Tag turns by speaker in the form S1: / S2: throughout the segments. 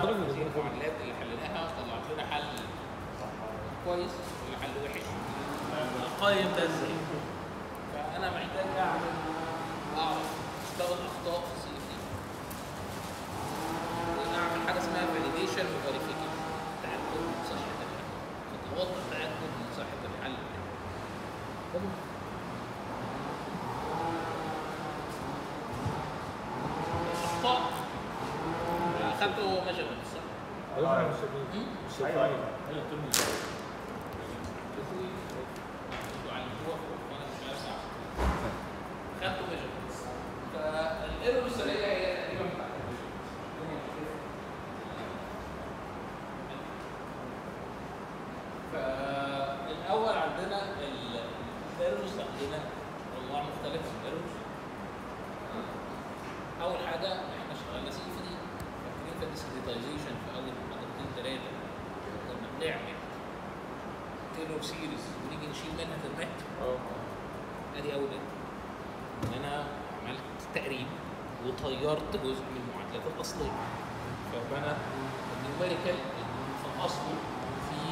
S1: نعرف هذه المعادلات اللي حليناها طلعت لنا حل كويس ولا حل وحش اقيم ده ازاي فانا محتاج اعمل اعرف مستوى الاخطاء في السي اف دي اعمل حاجه اسمها فاليديشن وفيريفيكيشن تاكد من صحه الحل خطوات التاكد من صحه الحل الاخطاء اخدته ميجرمنت صح؟
S2: ايوه احنا مش شايفين مش شايفين
S3: ايوه ايوه الترم اللي فات.
S1: خدته ميجرمنتس فالايرور السريه هي تقريبا بتاعت فالاول عندنا الايرورز عندنا انواع مختلفه من الايرورز اول حاجه احنا اشتغلنا سي اف دي فاكرين في الديسكريتايزيشن في اول محاضرتين ثلاثه كنا بنعمل تيلور سيريز ونيجي نشيل منها ترمات
S2: اه
S1: ادي اول ايه ان انا عملت تقريب وطيرت جزء من المعادلات الاصليه فانا النيوميريكال في اصله في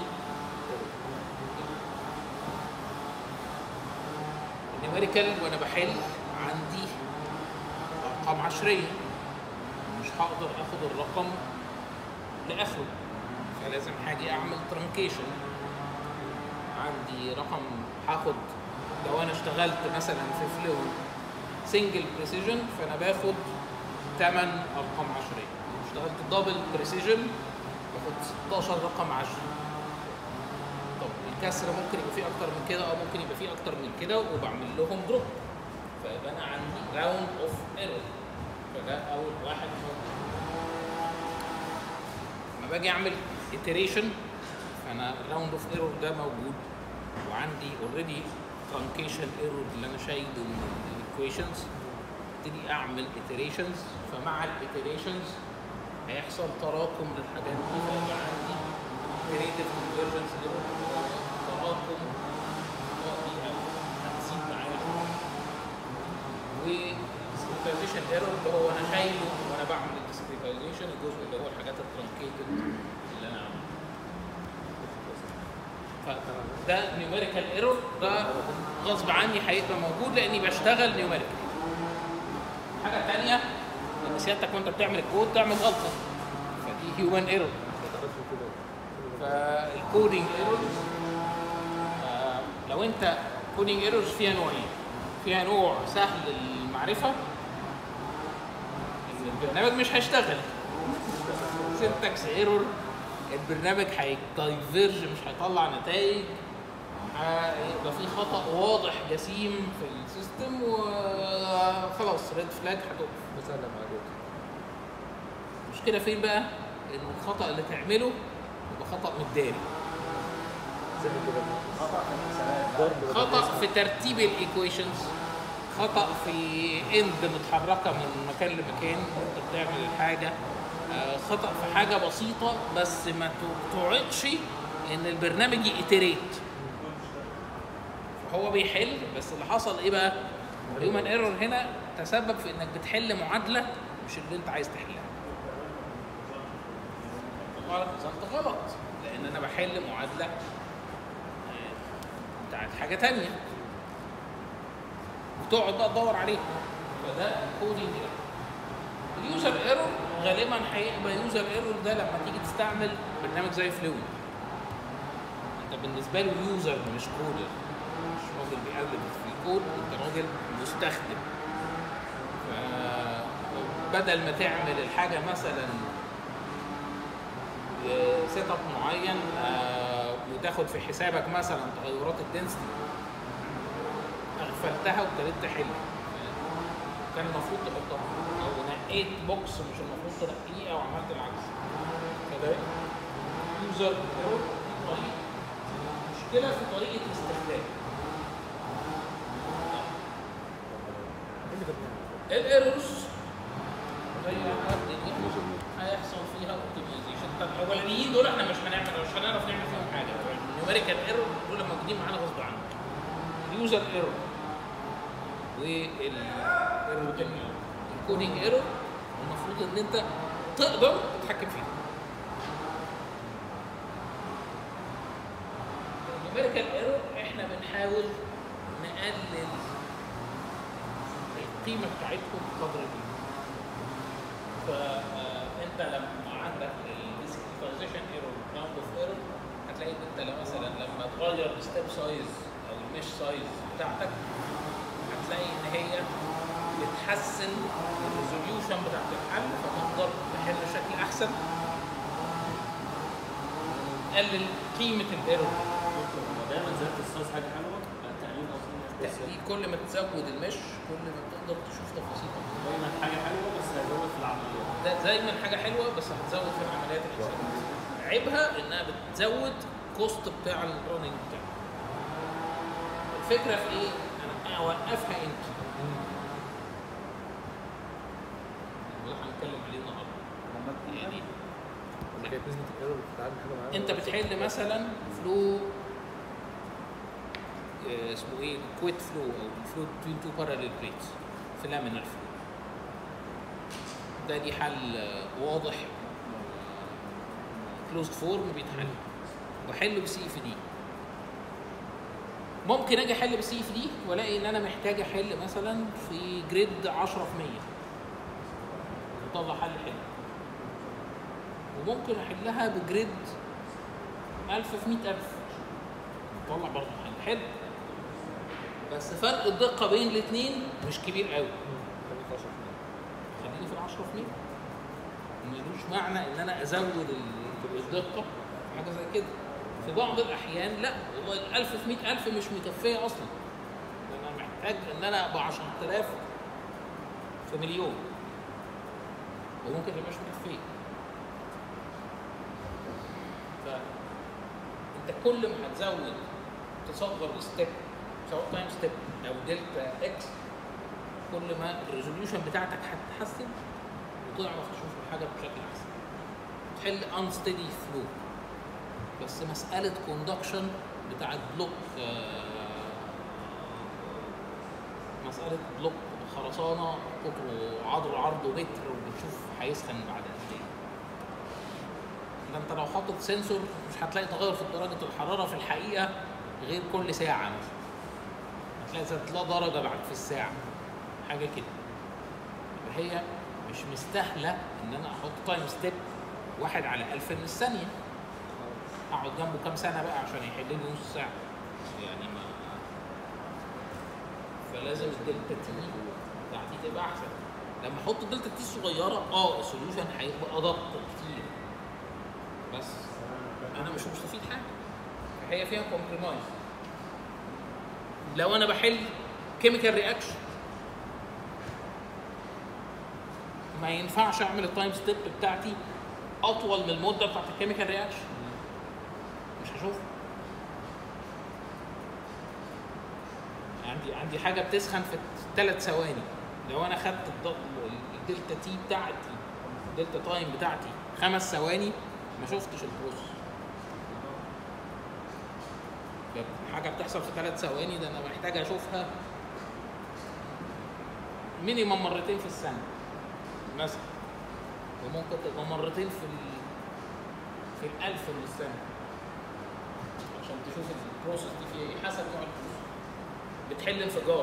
S1: النيوميريكال وانا بحل عندي ارقام عشريه مش هقدر اخد الرقم لاخره فلازم هاجي اعمل ترانكيشن عندي رقم هاخد لو انا اشتغلت مثلا في فلو سنجل بريسيجن فانا باخد 8 ارقام عشريه لو اشتغلت دبل بريسيجن باخد 16 رقم 10 طب الكسر ممكن يبقى فيه اكتر من كده او ممكن يبقى فيه اكتر من كده وبعمل لهم دروب فيبقى انا عندي راوند اوف ايرور فده اول واحد موجود لما باجي اعمل iteration فانا الراوند اوف ايرور ده موجود وعندي اوريدي truncation ايرور اللي انا شايله من الايكويشنز ابتدي اعمل iterations فمع الايتريشنز هيحصل تراكم للحاجات دي فيبقى عندي iterative convergence error تراكم نقطي او هتزيد معايا والديسكريتايزيشن ايرور اللي هو انا شايله وانا بعمل الديسكريتايزيشن الجزء اللي هو الحاجات الترانكيتد اللي انا عاملها فده نيوميريكال ايرور ده غصب عني هيبقى موجود لاني بشتغل نيوميريكال الحاجه الثانيه ان سيادتك وانت بتعمل الكود تعمل غلطه فدي هيومن ايرور
S2: تعرفوا كده
S1: فالكودينج ايرورز لو انت كودينج ايرورز فيها نوعين فيها نوع سهل المعرفه ان البرنامج مش هيشتغل سنتكس ايرور البرنامج هيدايفيرج مش هيطلع نتائج هيبقى في خطا واضح جسيم في السيستم وخلاص ريد فلاج هتقف
S2: بس انا معاك
S1: المشكله فين بقى؟ ان الخطا اللي تعمله يبقى خطا متداري
S2: زي كده
S3: خطا في الحسابات
S2: ضرب
S1: خطا في ترتيب الايكويشنز خطا في اند متحركه من مكان لمكان وانت بتعمل الحاجه آه، خطا في حاجه بسيطه بس ما توعدش ان البرنامج يتريت هو بيحل بس اللي حصل ايه بقى؟ الهيومن ايرور هنا تسبب في انك بتحل معادله مش اللي انت عايز تحلها. طبعا ريزلت غلط لان انا بحل معادله آه، بتاعت حاجه تانية وتقعد بقى تدور عليها فده كودينج ايرور اليوزر ايرور غالبا هيبقى يوزر ايرور ده لما تيجي تستعمل برنامج زي فلويد انت بالنسبه له يوزر مش كودر مش راجل بيقلب في الكود انت راجل مستخدم فبدل ما تعمل الحاجه مثلا سيت اب معين آه، وتاخد في حسابك مثلا تغيرات الدنسيتي اغفلتها وابتديت تحل كان المفروض تحطها او نقيت بوكس مش المفروض تنقيه او عملت العكس فده يوزر ايرور طريقه مشكله في طريقه الاستخدام الايرورز زي ما الدنيا هيحصل فيها اوبتمايزيشن طب الاولانيين دول احنا مش هنعمل مش هنعرف نعمل فيهم حاجه النيوميريكال ايرور دول موجودين معانا غصب عنك اليوزر ايرور والايرور الكودينج ايرور المفروض ان انت تقدر تتحكم فيها النيوميريكال ايرور احنا بنحاول نقلل القيمه بتاعتهم بقدر الامكان فانت لما عندك الديسكريتايزيشن ايرور راوند اوف ايرور هتلاقي ان انت لو مثلا لما تغير الستيب سايز او المش سايز بتاعتك هتلاقي ان هي بتحسن الريزوليوشن بتاعت الحل فتقدر تحل بشكل احسن تقلل قيمه الايرور
S3: دايما زياده الصوص حاجه حلوه التقليل اصلا
S1: التقليل كل ما تزود المش كل ما تقدر تشوف تفاصيل اكتر
S3: دايما حاجه حلوه بس هيزود في العمليات
S1: ده دايما حاجه حلوه بس هتزود في العمليات الحسابيه عيبها انها بتزود كوست بتاع الرننج بتاعك الفكره في ايه؟ انا اوقفها امتى؟ وده هنتكلم عليه النهارده يعني
S2: لما كانت نسبه الايرور بتتعامل حاجه معاها
S1: انت بتحل مثلا فلو آه، اسمه ايه كويت فلو او الفلو بين تو باراليل بليتس في لامينال فلو ده دي حل آه، واضح كلوزد فورم بيتحل واحله بسي اف دي ممكن اجي احل بسي اف دي والاقي ان انا محتاج احل مثلا في جريد 10 في 100 اطلع حل حلو وممكن احلها بجريد 1000 في 100000 طلع برضه حل حلو بس فرق الدقه بين الاثنين مش كبير قوي
S2: خليك 10
S1: خليني في ال 10 في 100 ملوش معنى ان انا ازود ال- الدقه حاجه زي كده في بعض الاحيان لا والله ال 1000 في 100000 مش مكفيه اصلا انا محتاج ان انا ابقى 10000 في مليون وممكن يبقاش مكفيه فانت كل ما هتزود تصغر الستيب سواء تايم ستيب او دلتا اكس كل ما الريزوليوشن بتاعتك هتتحسن وتعرف تشوف الحاجه بشكل احسن تحل انستدي فلو بس مساله كوندكشن بتاعت بلوك آه، مساله بلوك خرسانه قطره عرضه عرضه متر وبتشوف هيسخن بعد قد ايه ده انت لو حاطط سنسور مش هتلاقي تغير في درجه الحراره في الحقيقه غير كل ساعه مثلا هتلاقي زادت لها درجه بعد في الساعه حاجه كده يبقى هي مش مستاهله ان انا احط تايم ستيب واحد على ألف من الثانيه اقعد جنبه كام سنه بقى عشان يحل لي نص ساعه يعني ما فلازم الدلتا تي بتاعتي تبقى احسن لما احط الدلتا تي الصغيره اه السوليوشن هيبقى ادق كتير بس انا مش مستفيد حاجه فهي فيها كومبريمايز لو انا بحل كيميكال رياكشن ما ينفعش اعمل التايم ستيب بتاعتي اطول من المده بتاعت الكيميكال رياكشن مش هشوف عندي عندي حاجه بتسخن في ثلاث ثواني لو انا خدت الضغط الدلتا تي بتاعتي الدلتا تايم بتاعتي خمس ثواني ما شفتش البروسس حاجه بتحصل في ثلاث ثواني ده انا محتاج اشوفها مينيمم مرتين في السنه مثلا وممكن تبقى مرتين في ال... في الألف من السنة عشان تشوف البروسيس دي فيها ايه حسب نوع البروسيس بتحل انفجار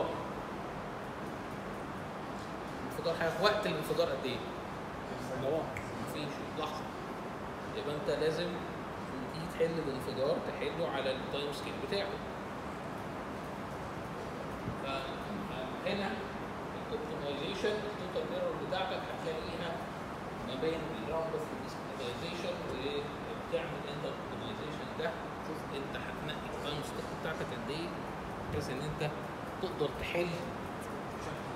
S1: انفجار حاجة وقت الانفجار قد ايه؟ مفيش لحظة يبقى انت لازم لما تيجي تحل الانفجار تحله على التايم سكيل بتاعه فهنا الاوبتمايزيشن التوتال ايرور بتاعتك هتلاقيها ما بين الراوند اوف ديسكريتايزيشن وبتعمل انت الاوبتمايزيشن ده شوف انت هتنقي التايم ستيب بتاعتك قد ايه بحيث ان انت تقدر تحل بشكل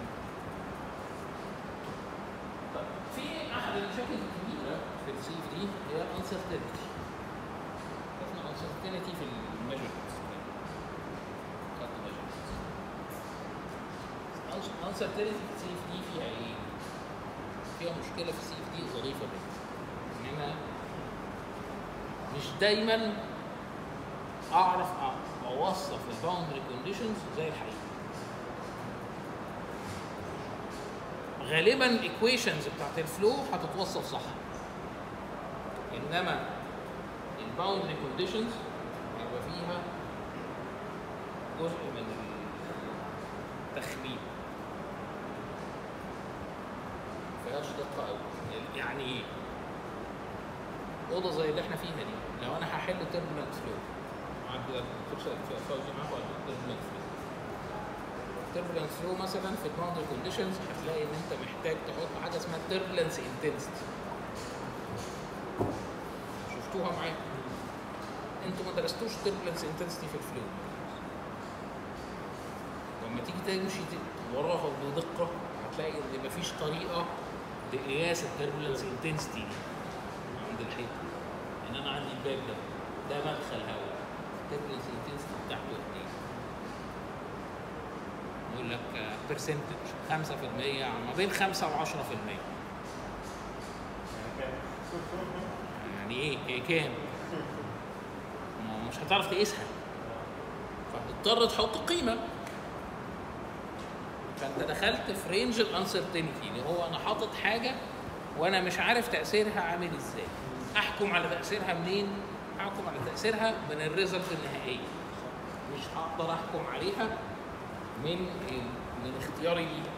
S1: طيب في احد المشاكل الكبيره في السي اف دي هي الانسرتينتي شفنا انسرتينتي في الميجرمنتس خدت measurements. uncertainty في السي اف دي فيها ايه؟ فيها مشكله في السي اف دي ظريفه جدا ان انا مش دايما اعرف أ- اوصف الباوندري كونديشنز زي الحقيقه غالبا الايكويشنز بتاعت الفلو هتتوصف صح انما الباوندري كونديشنز هيبقى فيها جزء من التخمين فيهاش دقة أوي يعني إيه؟ أوضة زي اللي إحنا فيها دي لو أنا هحل تربلنت فلو عند الدكتور فوزي معاكم على تربلنت فلو تربلنت فلو مثلا في الباوندري كونديشنز هتلاقي إن أنت محتاج تحط حاجة اسمها تربلنس انتنسيتي شفتوها معايا انتوا ما درستوش تربلنس انتنسيتي في الفلو لما تيجي تمشي ت- وراها بدقه هتلاقي ان مفيش طريقه لقياس التربلنس انتنسيتي دي عند الحيط ان انا عندي الباب ده ده مدخل هواء التربلنس انتنسيتي بتاعته قد ايه؟ يقول لك برسنتج 5% ما بين 5 و 10% يعني ايه؟ هي كام؟ ما هو مش هتعرف تقيسها فهتضطر تحط قيمه فانت دخلت في رينج الانسرتينتي اللي هو انا حاطط حاجه وانا مش عارف تاثيرها عامل ازاي احكم على تاثيرها منين احكم على تاثيرها من الريزلت النهائيه مش هقدر احكم عليها من من اختياري ليها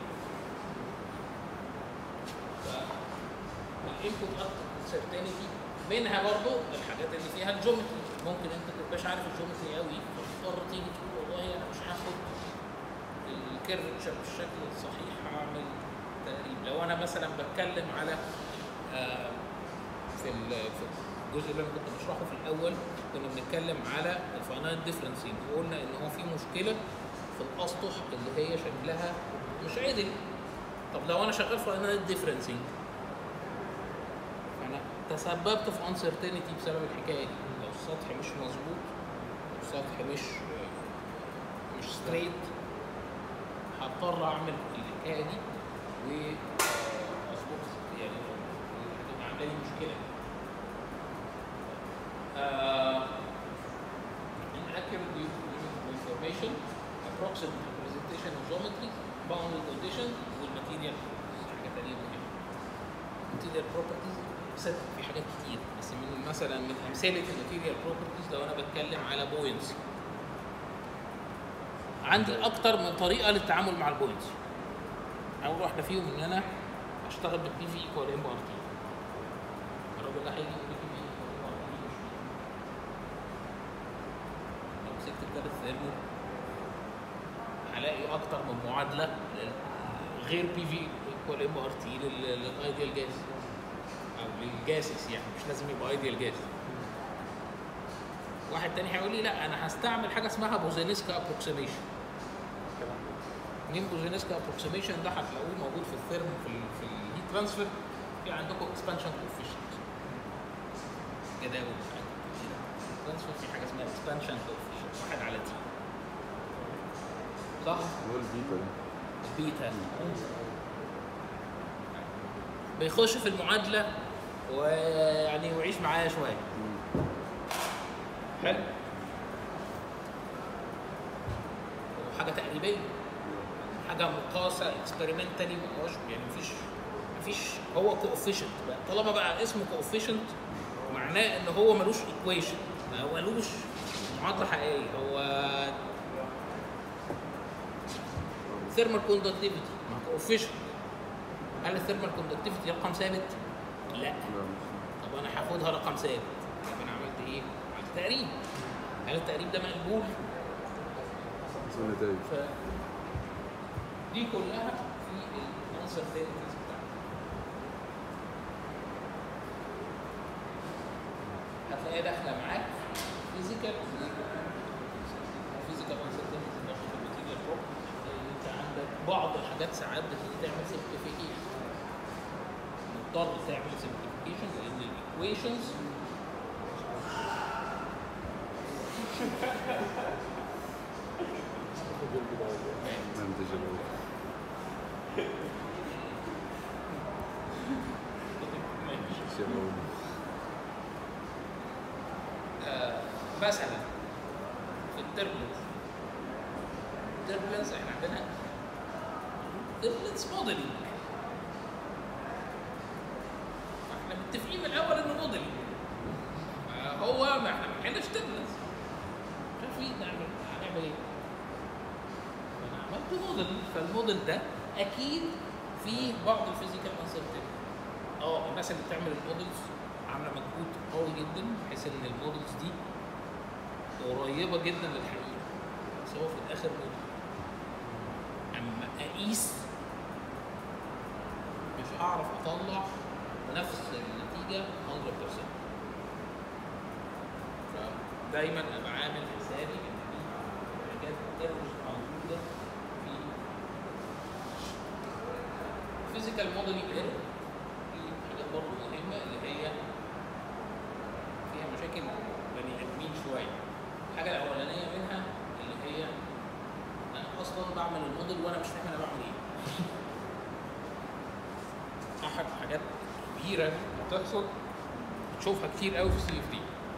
S1: الانبوت انسرتينتي منها برضو الحاجات اللي فيها الجيومتري ممكن انت ما تبقاش عارف الجيومتري قوي فتضطر تيجي تقول والله انا مش هاخد الكيرفتشر بالشكل الصحيح هعمل تقريب لو انا مثلا بتكلم على آه، في ال- في الجزء اللي انا كنت بشرحه في الاول كنا بنتكلم على الفاينانت ديفرنسينج وقلنا ان هو في مشكله في الاسطح اللي هي شكلها مش عدل طب لو انا شغال فاينانت ديفرنسينج فانا تسببت في انسرتينتي بسبب الحكايه دي لو السطح مش مظبوط لو السطح مش مش ستريت هضطر اعمل الحكايه دي واظبط يعني هتبقى عامله لي مشكله آه inaccurate information approximate representation of geometry boundary condition والماتيريال حاجه تانيه مهمه الماتيريال بروبرتيز ست في حاجات كتير بس من مثلا من امثله الماتيريال بروبرتيز لو انا بتكلم على بوينتس عندي اكتر من طريقه للتعامل مع البوينتس اول واحده فيهم ان انا اشتغل بالبي في ايكوال ام ار تي الراجل ده هيجي يقول لي بي في ايكوال ام ار تي مش لو مسكت كتاب الثيرمو هلاقي اكتر من معادله لل- غير بي في ايكوال ام ار تي للايديال جاز او للجاسس يعني مش لازم يبقى ايديال جاز واحد تاني هيقول لي لا انا هستعمل حاجه اسمها بوزينسكا ابروكسيميشن مين بوزينسكا ابروكسيميشن ده هتلاقوه موجود في الثيرم في ال في الهيت ترانسفير في عندكم اكسبانشن كوفيشنت جداول ترانسفير في حاجه اسمها اكسبانشن كوفيشنت واحد على تي صح؟
S4: اللي هو البيتا ده
S1: بيتا بيخش في المعادله ويعني ويعيش معايا شويه حلو وحاجه تقريبيه حاجه مقاسه اكسبيرمنتالي ما هوش يعني مفيش مفيش هو كوفيشنت بقى طالما بقى اسمه كوفيشنت معناه ان هو ملوش ايكويشن هو ملوش معادله حقيقيه هو ثيرمال كوندكتيفيتي ما هو كوفيشنت هل الثيرمال كوندكتيفيتي رقم ثابت؟ لا
S4: لا
S1: طب انا هاخدها رقم ثابت طب انا عملت ايه؟ عملت تقريب هل التقريب ده مقبول؟
S4: بس النتائج
S1: ف دي كلها في الانسرتينتيز بتاعتي هتلاقيها داخله معاك فيزيكال فيزيكال انسرتينتيز داخل في الماتيريال بروبرتي هتلاقي ان انت عندك بعض الحاجات ساعات بتيجي تعمل سمبليفيكيشن مضطر تعمل سمبليفيكيشن لان الايكويشنز
S4: منتج الأول الشيء الأول
S1: آه، مثلا في التربلنس التربلنس احنا عندنا تربلنس موديلنج احنا متفقين من الاول انه موديلنج هو ما احنا ما عندناش تربلنس مش عارفين نعمل هنعمل ايه بموديل فالموديل ده اكيد فيه بعض الفيزيكال انسرتينتي اه الناس اللي بتعمل المودلز عامله مجهود قوي جدا بحيث ان المودلز دي قريبه جدا للحقيقه بس هو في الاخر موديل اما اقيس مش هعرف اطلع نفس النتيجه 100% فدايما ابقى عامل حسابي ان في حاجات ايرورز موجوده في فيزيكال موديلنج ايرور في حاجات برضه مهمه اللي هي فيها مشاكل بني ادمين شويه الحاجه الاولانيه منها اللي هي انا اصلا بعمل الموديل وانا مش فاهم انا بعمل ايه احد حاجات كبيره بتحصل تشوفها كتير قوي في السي اف دي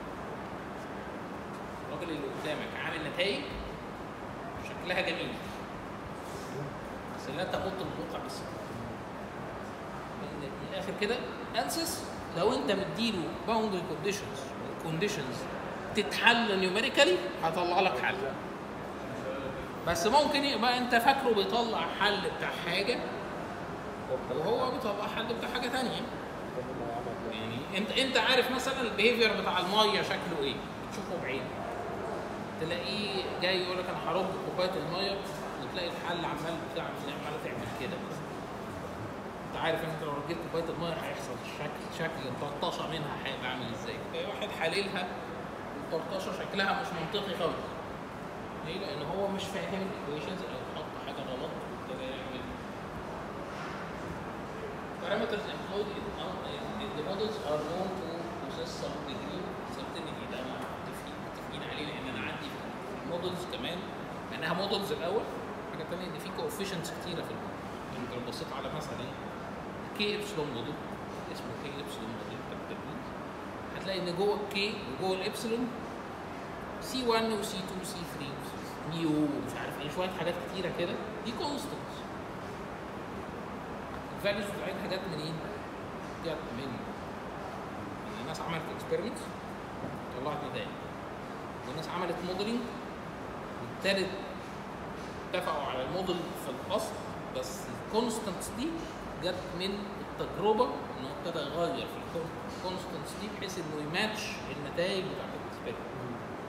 S1: الراجل اللي قدامك عامل نتائج شكلها جميل بس لا تمت الواقع بس من من الاخر كده انسس لو انت مديله باوندري كونديشنز كونديشنز تتحل نيوميريكالي هطلع لك حل بس ممكن يبقى انت فاكره بيطلع حل بتاع حاجه وهو بيطلع حل بتاع حاجه تانية يعني انت انت عارف مثلا البيهيفير بتاع الميه شكله ايه تشوفه بعينك تلاقيه جاي يقول لك انا هرد كوبايه الميه وتلاقي الحل عمال بتاع عماله تعمل كده بس انت عارف ان انت لو رجيت كوبايه الميه هيحصل شكل شكل الطرطشه منها هيبقى عامل ازاي في واحد حللها الطرطشه شكلها مش منطقي خالص ليه؟ لان هو مش فاهم الايكويشنز او حط حاجه غلط وابتدى يعمل parameters employed in, in, in the models are known to possess some degree of certainty ده انا متفقين متفقين عليه لان انا عندي في المودلز كمان انها مودلز الاول حاجه ثانيه ان في coefficients كتيره في الموديل يعني انت لو بصيت على مثلا كي ابسلون موديل اسمه كي ابسلون موديل بتاع التدريس هتلاقي ان جوه الكي وجوه الابسلون سي 1 وسي 2 وسي 3 ميو ومش عارف ايه شويه حاجات كتيره كده دي كونستنتس الفاليوز بتاعتها جت منين؟ جت من ان الناس عملت اكسبيرمنتس طلعت نتائج والناس عملت موديلنج وابتدت اتفقوا على الموديل في الاصل بس الكونستنتس دي جت من التجربه انه ابتدى يغير في الكونستنتس دي بحيث انه يماتش النتائج بتاعت الاكسبيرمنت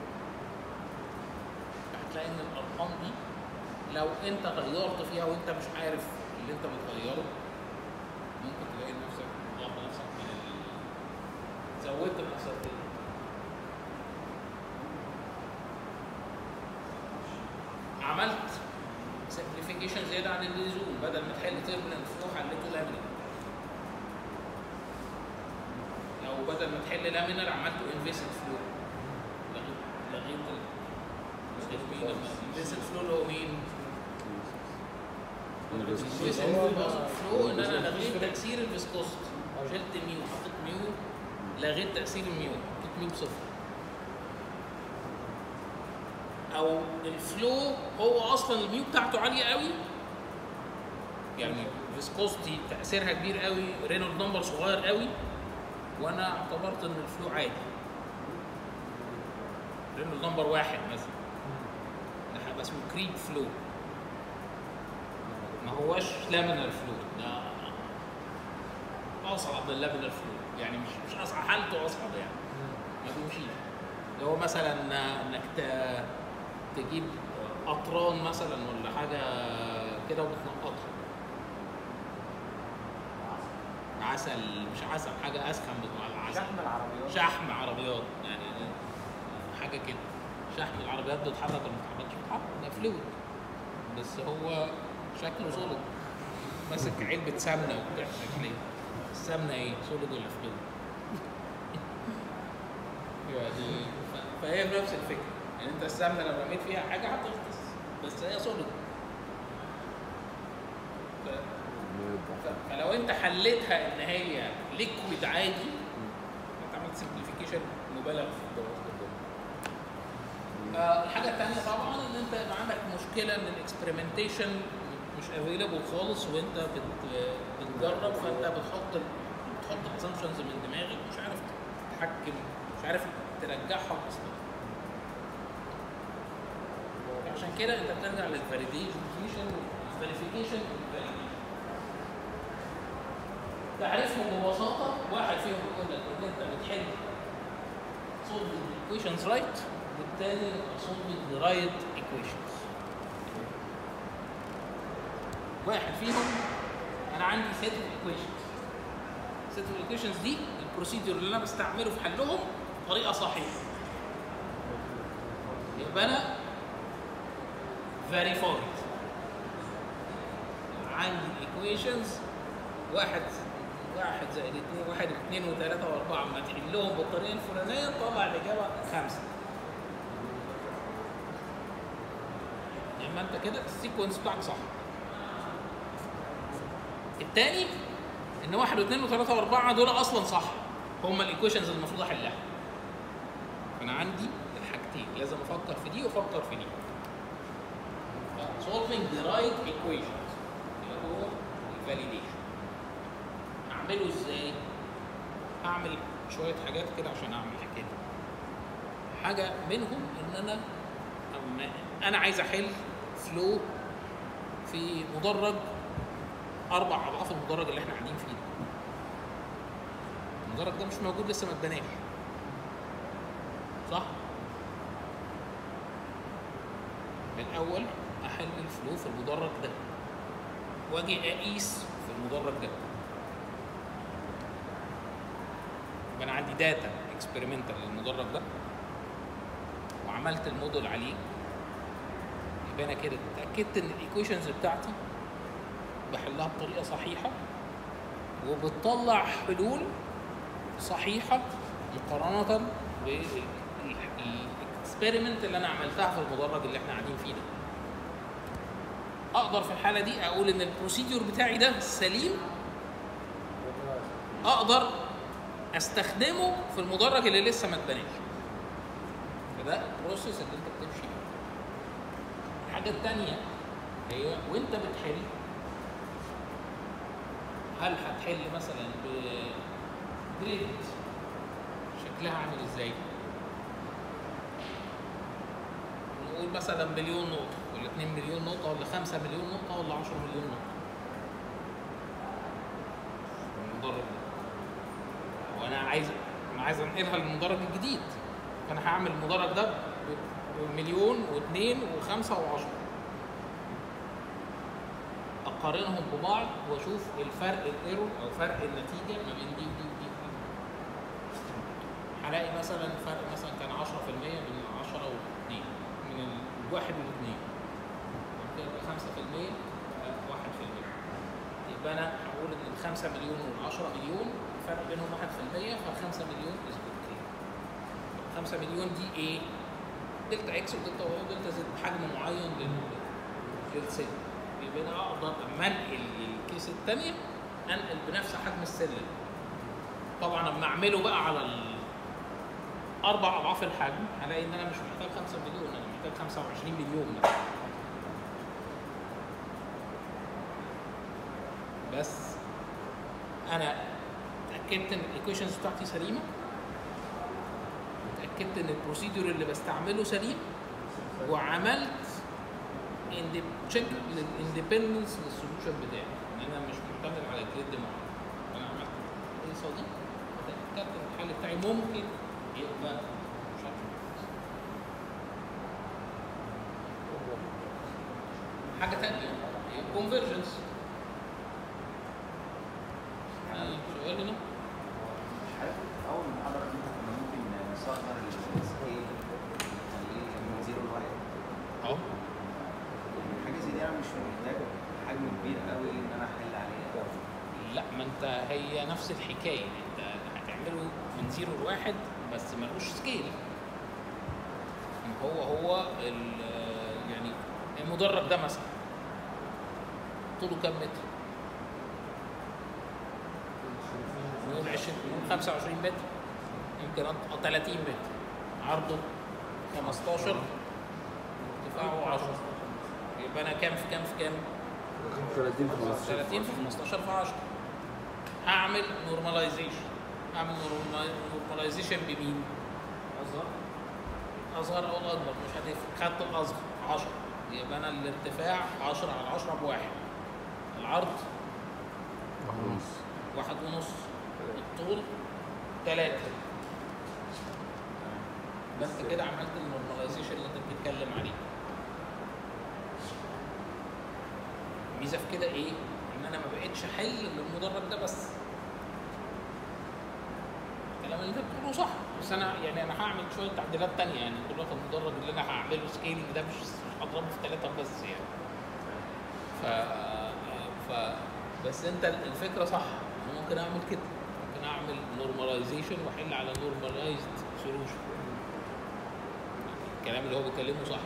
S1: هتلاقي ان الارقام دي لو انت غيرت فيها وانت مش عارف اللي انت بتغيره ممكن تلاقي نفسك ضغط نفسك من ال... زودت الاساسيات عملت سمبليفيكيشن زياده عن اللزوم بدل ما تحل تيربلنت فلو حليته لامينر او بدل ما تحل لامينر عملته انفيسد فلو لغيت لغيت ال- مين الانفيسد فلو اللي هو مين؟ الانفيسد فلو ان انا لغيت تاثير الفيسكوست شلت ميو حطيت ميو لغيت تاثير الميو حطيت ميو بصفر او الفلو هو اصلا الميو بتاعته عاليه قوي يعني فيسكوستي تاثيرها كبير قوي رينولد نمبر صغير قوي وانا اعتبرت ان الفلو عادي رينولد نمبر واحد مثلا ده هيبقى اسمه كريب فلو ما هوش لامينر فلو ده اصعب من اللامينر فلو يعني مش مش اصعب حالته اصعب يعني ما بيمشيش اللي هو مثلا انك ت- تجيب قطران مثلا ولا حاجه كده وبتنقطها عسل مش عسل حاجه اسخن بتوع العسل
S2: شحن العربيات
S1: شحم عربيات يعني حاجه كده شحم العربيات بتتحرك ولا ما بتتحركش بتتحرك ده فلويد بس هو شكله سوليد ماسك علبه سمنه وبتاع عليه السمنه ايه سوليد ولا فلويد يعني ف- فهي نفس الفكره يعني انت السمنه لو رميت فيها حاجه هتغطس بس هي سوليد ف- ف- فلو انت حليتها ان هي ليكويد عادي انت عملت سمبليفيكيشن مبالغ في الجواز آه الحاجه الثانيه طبعا ان انت يبقى عندك مشكله ان الاكسبيرمنتيشن مش افيلابل خالص وانت بت بتجرب فانت بتحط بتحط اسامبشنز من دماغك مش عارف تتحكم مش عارف ترجعهم اصلا عشان كده انت بترجع للفاليديشن الفاليفيكيشن تعريفهم ببساطه واحد فيهم بيقول لك ان انت بتحل solving equations right والتاني solving the right equations واحد فيهم انا عندي set of equations set of equations دي البروسيدور اللي انا بستعمله في حلهم طريقه صحيحه يبقى انا verified عندي الايكويشنز واحد واحد زائد اثنين واحد واثنين وثلاثة وأربعة أما تحلهم بالطريقة الفلانية طلع الإجابة خمسة. يبقى أنت كده السيكونس بتاعك صح. التاني إن واحد واثنين وثلاثة وأربعة دول أصلا صح. هما الإيكويشنز اللي المفروض أحلها. فأنا عندي الحاجتين لازم أفكر في دي وأفكر في دي. solving the right equations اللي هو الفاليديشن. اعمله ازاي؟ اعمل شويه حاجات كده عشان اعمل كده. حاجه منهم ان انا أما انا عايز احل فلو في مدرج اربع اضعاف المدرج اللي احنا قاعدين فيه ده. المدرج ده مش موجود لسه ما اتبناش. صح؟ الاول احل الفلو في المدرج ده واجي اقيس في المدرج ده يبقى انا عندي داتا اكسبيرمنتال للمدرج ده وعملت الموديل عليه يبقى انا كده اتاكدت ان الايكويشنز بتاعتي بحلها بطريقه صحيحه وبتطلع حلول صحيحه مقارنه بالاكسبيرمنت اللي انا عملتها في المدرج اللي احنا قاعدين فيه ده اقدر في الحاله دي اقول ان البروسيدور بتاعي ده سليم اقدر استخدمه في المدرج اللي لسه ما اتبناش فده البروسيس اللي انت بتمشي بيه الحاجه الثانيه هي وانت بتحل هل هتحل مثلا بجريد شكلها عامل ازاي نقول مثلا مليون نقطه ولا 2 مليون نقطه ولا 5 مليون نقطه ولا 10 مليون نقطه المدرج ده وانا عايز انا عايز انقلها للمدرج الجديد فانا هعمل المدرج ده بمليون واثنين وخمسه وعشره اقارنهم ببعض واشوف الفرق الايرور او فرق النتيجه ما بين دي ودي ودي هلاقي مثلا فرق مثلا كان 10% من 10 و2 من الواحد والاثنين يبقى 5% 1% يبقى انا هقول ان ال 5 مليون وال 10 مليون الفرق بينهم 1% فال 5 مليون از اوكي 5 مليون دي ايه؟ دلتا اكس ودلتا واي ودلتا زد حجم معين لل للسلم يبقى انا اقدر اما انقل الكيس الثانيه انقل بنفس حجم السلم طبعا لما اعمله بقى على ال اربع اضعاف الحجم هلاقي ان انا مش محتاج 5 مليون انا محتاج 25 مليون مثلا بس انا اتاكدت ان الايكويشنز بتاعتي سليمه اتاكدت ان البروسيدور اللي بستعمله سليم وعملت تشيك للاندبندنس للسوليوشن بتاعي ان انا مش معتمد على جريد معين انا عملت القصه دي اتاكدت ان الحل بتاعي ممكن يبقى شكل حاجه ثانيه هي الكونفرجنس سؤال هنا
S5: اول محاضره دي كنا ممكن نصغر السكيل نخليه من زيرو لواحد
S1: اه
S5: حاجه زي دي انا مش محتاج حجم كبير قوي ان انا احل عليه
S1: لا ما انت هي نفس الحكايه انت هتعمله من زيرو لواحد بس ملوش سكيل هو هو ال- يعني المدرج ده مثلا طوله كام متر؟ نقول 20 نقول 25 متر يمكن أط- 30 متر عرضه 15 ارتفاعه 10 يبقى انا كام في كام في كام؟
S4: 30 في 15
S1: 30 في 15 في 10 هعمل نورماليزيشن هعمل نورماليزيشن بمين؟
S3: اصغر
S1: اصغر او الاكبر مش هتفرق خدت الاصغر 10 يبقى انا الارتفاع 10 على 10 بواحد العرض واحد ونص الطول ثلاثة بس كده عملت النورماليزيشن اللي انت بتتكلم عليه الميزه في كده ايه؟ ان انا ما بقتش احل للمدرج ده بس الكلام اللي انت بتقوله صح بس انا يعني انا هعمل شويه تعديلات تانية يعني دلوقتي المدرج اللي انا هعمله سكيلينج ده مش مش هضربه في ثلاثه بس يعني ف ف بس انت الفكره صح انا ممكن اعمل كده ممكن اعمل نورماليزيشن واحل على نورماليزد سولوشن الكلام اللي هو بيتكلمه صح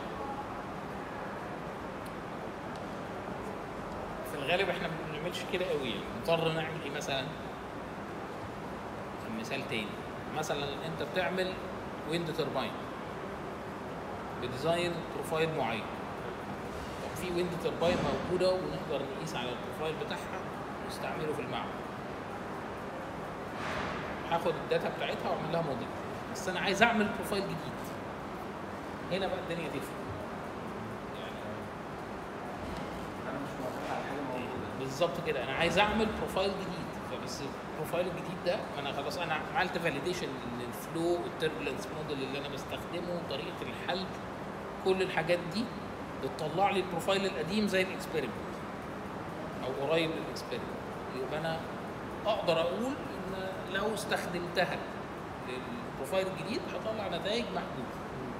S1: في الغالب احنا ما بنعملش كده قوي يعني نضطر نعمل ايه مثلا مثال تاني مثلا انت بتعمل ويند ترباين بديزاين بروفايل معين طب في ويند ترباين موجوده ونقدر نقيس على البروفايل بتاعها ونستعمله في المعمل هاخد الداتا بتاعتها واعمل لها موديل بس انا عايز اعمل بروفايل جديد هنا بقى الدنيا تفرق يعني
S5: انا مش موافق على حاجه موجوده
S1: بالظبط كده انا عايز اعمل بروفايل جديد فبس البروفايل الجديد ده انا خلاص انا عملت فاليديشن للفلو التربلنس موديل اللي انا بستخدمه طريقه الحل كل الحاجات دي بتطلع لي البروفايل القديم زي الاكسبيرمنت او قريب من الاكسبيرمنت يبقى انا اقدر اقول ان لو استخدمتها للبروفايل الجديد هطلع نتائج محدوده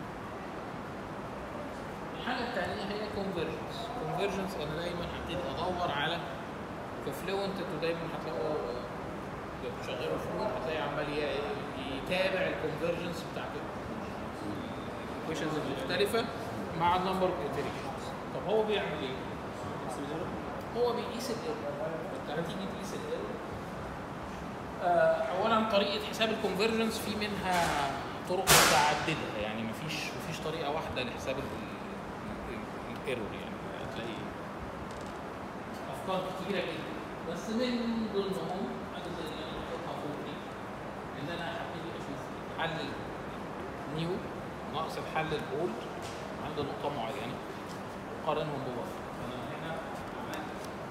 S1: الحاجه الثانيه هي كونفرجنس كونفرجنس انا دايما هبتدي ادور على في فلوينت انتوا دايما هتلاقوا لو بتشغلوا فلوينت هتلاقي عمال ي- يتابع الكونفرجنس بتاعت الايكويشنز المختلفه مع النمبر اوف iterations طب هو بيعمل ايه؟ هو بيقيس الايرور انت هتيجي تقيس الايرور آه، اولا طريقه حساب الكونفرجنس في منها طرق متعدده يعني مفيش مفيش طريقه واحده لحساب الايرور يعني هتلاقي افكار كتيره جدا بس من ضمنهم حاجه زي اللي انا بحطها فوق دي ان انا هبتدي اشوف حل نيو ناقص الحل الاولد عند نقطه معينه قارنهم ببعض فانا هنا عملت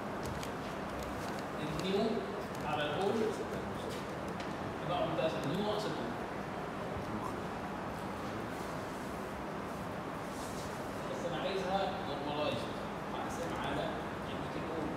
S1: النيو على الاولد يبقى ممتاز النيو ناقص الاولد بس انا عايزها نورماليزد اقسم على قيمه الاولد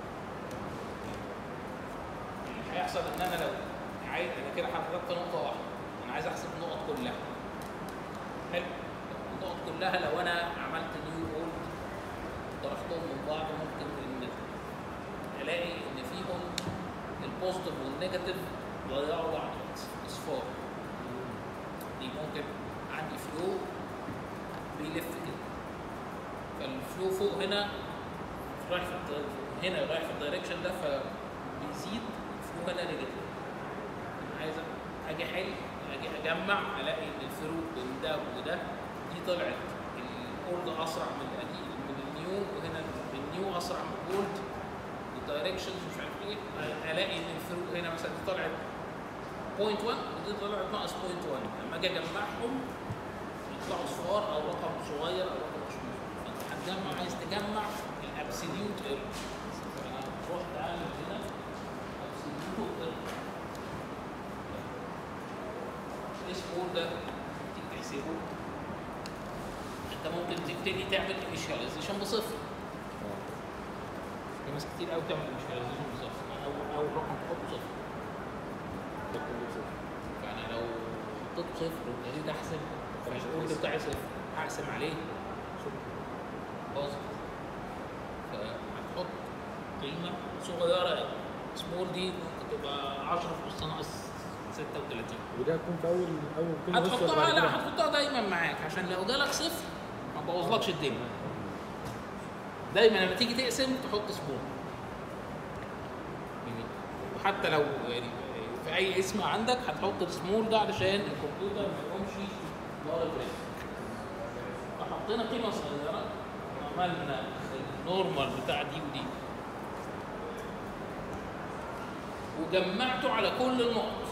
S1: اللي هيحصل ان انا لو عايز انا كده حددت نقطه واحده انا عايز احسب النقط كلها حلو النقط كلها لو انا عملت نيو اولد طرحتهم من بعض ممكن ان الاقي ان فيهم البوزيتيف والنيجاتيف ضيعوا بعض اصفار دي ممكن عندي فلو بيلف كده فالفلو فوق هنا رايح في الد- هنا رايح في الدايركشن ده فبيزيد الفلو هنا نيجاتيف انا عايز اجي احل اجي اجمع الاقي ان الفروق بين ده وده دي طلعت الاولد اسرع من القديم من النيو وهنا النيو اسرع من الاولد الدايركشنز مش عارف ايه الاقي ان الفروق هنا مثلا دي طلعت 0.1 ودي طلعت ناقص 0.1 لما اجي اجمعهم يطلعوا صفار او رقم صغير او رقم مش مهم فانت هتجمع عايز تجمع الابسوليوت ايرور فانا رحت اعمل هنا ابسوليوت ايرور اسمه ده تيجي تحسبه انت ممكن تبتدي تعمل انيشاليزيشن بصفر في ناس كتير قوي بتعمل انيشاليزيشن بصفر او او رقم تحطه صفر فانا لو حطيت صفر وابتديت احسب فالجهد بتاعي صفر هقسم عليه بوزيتيف فهتحط قيمه صغيره قوي سمول دي ممكن تبقى 10 في نص ناقص 36
S2: وده هتكون في اول اول كل نص
S1: هتحطها
S2: وبعد كده
S1: لا هتحطها دايما معاك عشان لو جالك صفر ما تبوظلكش الدنيا دايما لما تيجي تقسم تحط سمول يعني وحتى لو يعني في اي اسم عندك هتحط السمول ده علشان الكمبيوتر ما يقومش ضارب رجل فحطينا قيمه صغيره وعملنا النورمال بتاع دي ودي وجمعته على كل النقط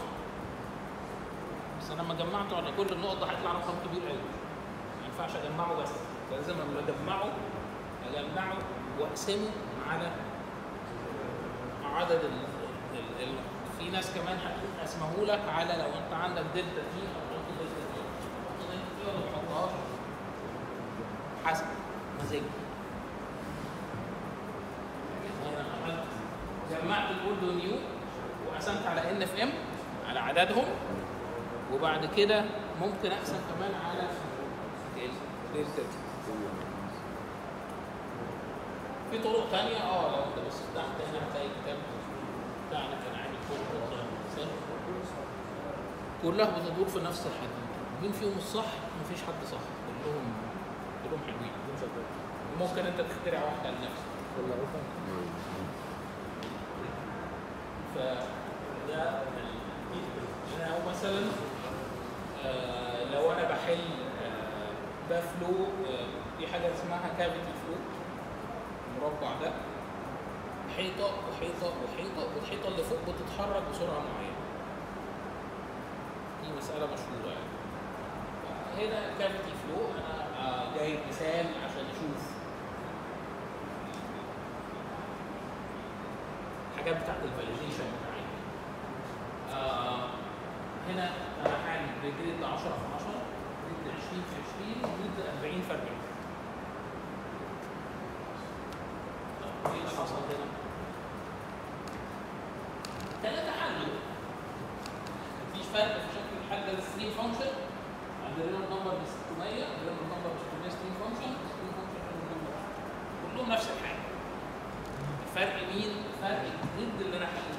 S1: بس انا لما جمعته على كل النقط ده هيطلع رقم كبير قوي ما ينفعش اجمعه بس فلازم لما اجمعه اجمعه واقسمه على عدد ال... ال... ال... في ناس كمان هتقسمه لك على لو انت عندك دلتا تي هتحط دلتا تي تحط دلتا تي ولا ما تحطهاش حسب مزاجك يعني انا عملت جمعت الاولد ونيو وقسمت على ان اف ام على عددهم وبعد كده ممكن اقسم كمان على الدلتا تي في طرق تانية اه لو انت بس تحت هنا هتلاقي كتاب بتاعنا كان عامل طرق مثال كلها بتدور في نفس الحديد مين فيهم الصح؟ مفيش حد صح كلهم كلهم حلوين ممكن انت تخترع واحدة لنفسك
S2: ولا عرفة
S1: فده انا او مثلا آه، لو انا بحل آه، ده فلو آه، في حاجه اسمها كافيتي فلو المربع ده حيطه وحيطه وحيطه والحيطه اللي فوق بتتحرك بسرعه معينه دي مساله مشهوره يعني هنا كافيتي فلو انا آه، جايب مثال عشان اشوف الحاجات بتاعت الفاليديشن بتاعتي آه هنا انا هعمل جريد 10 في 10 جريد 20 في 20 جريد 40 في 40 طب ايه اللي حصل هنا؟ ثلاثة حلوا مفيش فرق في شكل الحل ده الستريم فانكشن عند الريال نمبر ب 600 الريال نمبر ب 600 ستريم فانكشن ستريم فانكشن كلهم نفس الحاجة الفرق مين؟ فرق الجد اللي انا حليته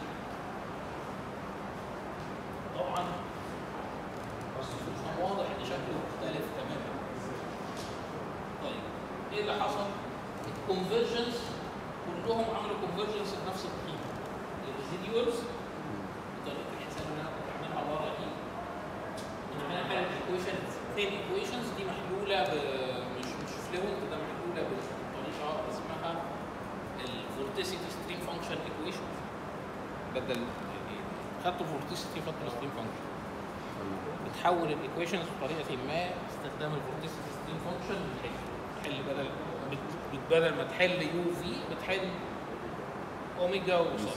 S1: طبعا السوليوشن واضح ان شكله مختلف تماما طيب ايه اللي حصل؟ الكونفرجنس كلهم عملوا كونفرجنس بنفس القيمه الريزيديوالز بطريقه الحساب اللي انا كنت عاملها ورا دي انا عاملها حاله ايكويشن اثنين ايكويشنز دي محلوله ب مش مش فلوينت ده محلوله بطريقه اسمها الفورتيسيتي ستريم فانكشن ايكويشن بدل يعني خدت الفورتيسيتي خدت الستريم فانكشن بتحول الايكويشنز بطريقه ما استخدام الفورتيسيتي ستريم فانكشن بتحل بدل بت- بت- بدل ما تحل يو في بتحل اوميجا وصل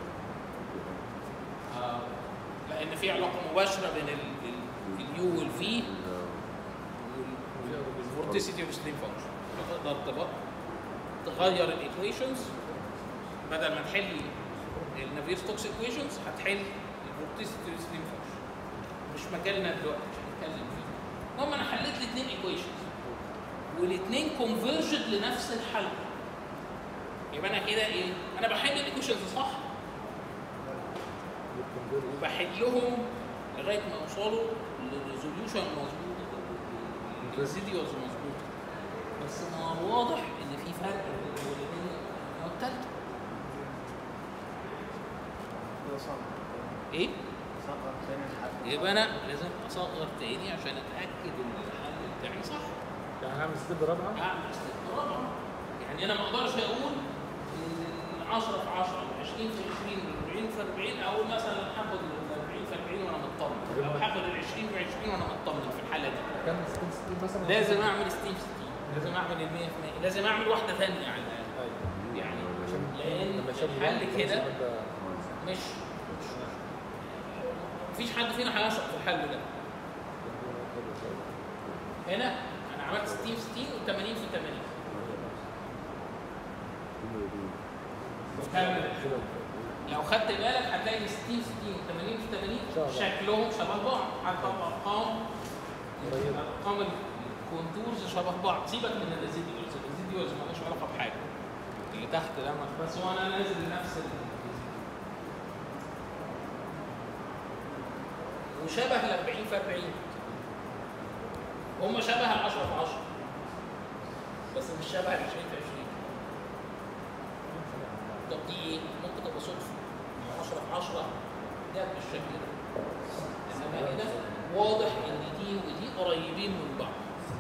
S1: آه لان في علاقه مباشره بين ال- ال- اليو والفي والفورتيسيتي والستريم فانكشن فتقدر تبقى تغير الايكويشنز بدل ما تحل النافير ستوكس ايكويشنز هتحل الفورتيسيتي والستريم فانكشن مش مجالنا دلوقتي مش هنتكلم فيه المهم انا حليت الاثنين ايكويشنز والاثنين كونفرجد لنفس الحل يبقى انا كده ايه؟ انا بحل الايكويشنز صح وبحلهم لغايه ما يوصلوا للريزوليوشن مظبوط الريزيديوز مظبوط بس ما هو واضح ان في فرق بين الاولانيه والثالثه
S5: ده صعب
S1: ايه؟
S5: صعب تاني لحد
S1: يبقى انا لازم اصغر تاني عشان اتاكد ان الحل بتاعي صح
S2: يعني هعمل ستيب رابعة
S1: اعمل ستيب رابعه يعني انا ما اقدرش اقول ان 10 في 10 20 في 20 40 في 40 اقول مثلا هاخد ال 40 في 40 وانا مطمن او هاخد ال 20 في 20 وانا مطمن في الحاله دي
S2: كام ستيب ستيب مثلا
S1: لازم اعمل ستيم 60 لازم اعمل ال 100% لازم اعمل واحده ثانيه على الاقل
S2: ايوه
S1: يعني
S2: عشان
S1: لان
S2: لما يشوف
S1: الحل
S2: واحد
S1: كده
S2: خلاص يبقى
S1: مش مفيش حد فينا هيثق في الحل ده هنا انا عملت 60 في 60 و80 في 80 وكمل لو خدت بالك هتلاقي ان 60 60 و80 في 80
S2: شبه بعض.
S1: شكلهم شبه بعض حتى الارقام
S2: قريبة.
S1: ارقام الكونتورز شبه بعض سيبك من الريزيديوالز الريزيديوالز مالهاش علاقه بحاجه اللي تحت ده ما- بس هو انا نازل لنفس ال وشبه ال 40 في 40 هم شبه ال 10 في 10 بس مش شبه ال 20 في 20 طب دي ايه؟ ممكن تبقى صدفه 10 في 10 جت بالشكل ده انما هنا واضح ان دي ودي قريبين من بعض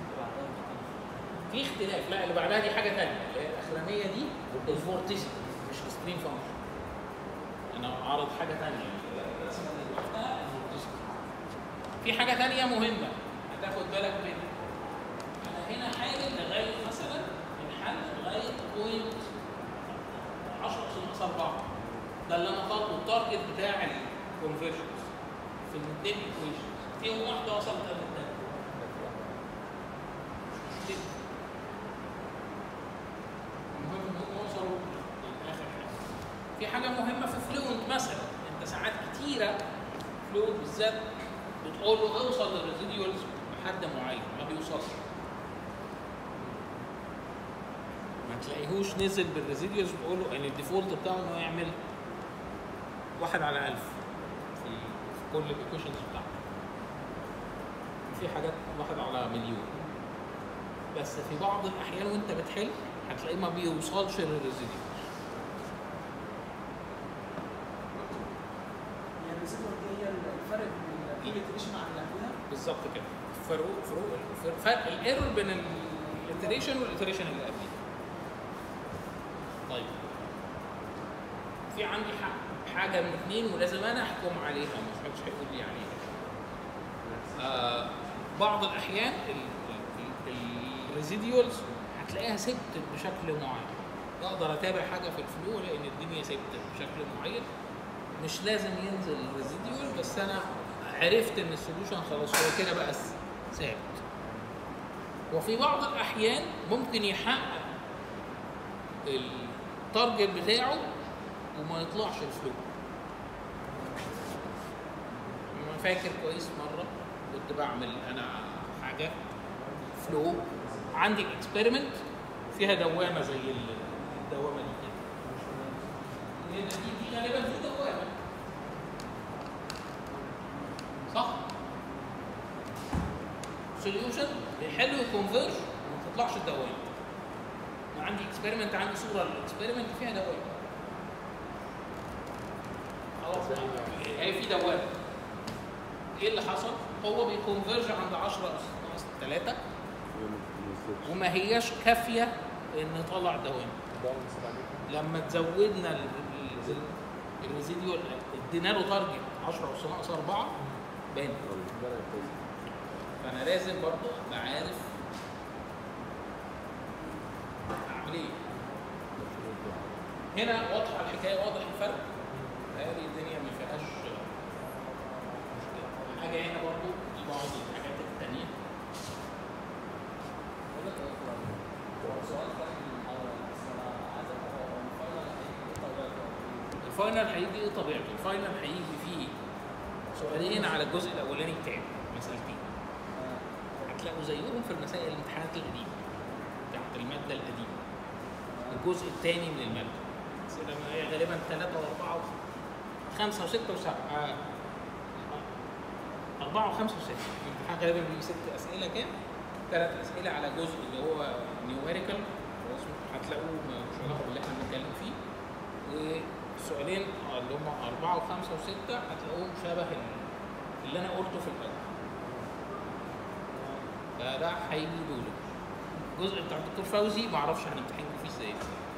S1: في اختلاف لا اللي بعدها دي حاجه ثانيه اللي هي الاخرانيه دي الفورتيسيتي مش الستريم فانكشن انا عارض حاجه ثانيه الرسمه اللي لوحدها الفورتيسيتي في حاجه ثانيه مهمه هتاخد بالك منها انا فهنا حاجه لغايه مثلا الحل لغايه بوينت 10 ناقص 4 ده اللي انا طالبه التارجت بتاع الكونفرجنز في الاثنين ايكويشنز فيهم واحده وصلت قبل الثانيه مش مشكله المهم ان هم وصلوا لاخر حاجه في حاجه مهمه في فلوينت مثلا انت ساعات كتيره فلوينت بالذات بتقول له اوصل للريزيديوالز بحد معين ما بيوصلش ما تلاقيهوش نزل بالريزيديوالز بتقول له ان الديفولت بتاعه انه يعمل واحد على ألف في في كل الايكويشنز بتاعته في حاجات واحد على مليون بس في بعض الاحيان وانت بتحل هتلاقيه ما بيوصلش للريزيديوالز
S6: يعني الريسيفر دي هي الفرق بين الابلكيشن عن اللي قبلها
S1: بالظبط كده فروق فروق فرق- فرق الايرور بين الاتريشن والاتريشن اللي قبليه طيب في عندي ح- حاجه من اثنين ولازم انا احكم عليها مش محدش هيقول لي يعني آه بعض الاحيان الريزيديوالز هتلاقيها ثبتت بشكل معين اقدر اتابع حاجه في الفلو لان الدنيا ثبتت بشكل معين مش لازم ينزل الريزيديوال بس انا عرفت ان السوليوشن خلاص هو كده بقى س- ثابت وفي بعض الاحيان ممكن يحقق التارجت بتاعه وما يطلعش الفلو انا فاكر كويس مره كنت بعمل انا حاجه فلو عندي اكسبيرمنت فيها دوامه زي الدوامه دي كده هنا دي دي غالبا في دوامه صح؟ سوليوشن بيحلوا الكونفيرج وما تطلعش الدوامه انا عندي اكسبيرمنت عندي صوره للاكسبيرمنت فيها دوامه خلاص هي في دوامه ايه اللي حصل؟ هو بيكونفيرج عند 10 ناقص 3 وما هياش كافيه ان يطلع دوامه لما تزودنا ال- ال- ال- الريزيديوال ادينا له تارجت 10 اس ناقص 4 بان فانا لازم برضه ابقى عارف اعمل ايه هنا واضحه الحكايه واضح الفرق هذه الدنيا ما فيهاش مشكله حاجه هنا برضه في بعض الحاجات التانيه الفاينل هيجي ايه طبيعته؟ الفاينل هيجي فيه سؤالين على الجزء الاولاني بتاعه مسألتين هتلاقوا زيهم في المسائل الامتحانات القديمه بتاعت الماده القديمه الجزء الثاني من الماده أسئلة ما هي غالبا ثلاثة وأربعة وخمسة وستة وسبعة أربعة وخمسة وستة الامتحان غالبا بيجي ست أسئلة كام؟ ثلاث أسئلة على جزء اللي هو نيوميريكال هتلاقوه مش علاقة باللي احنا بنتكلم فيه والسؤالين آه، اللي هم أربعة وخمسة وستة هتلاقوهم شبه ال- اللي أنا قلته في الأول فده هيجي دول الجزء بتاع الدكتور فوزي معرفش هنمتحنكم فيه ازاي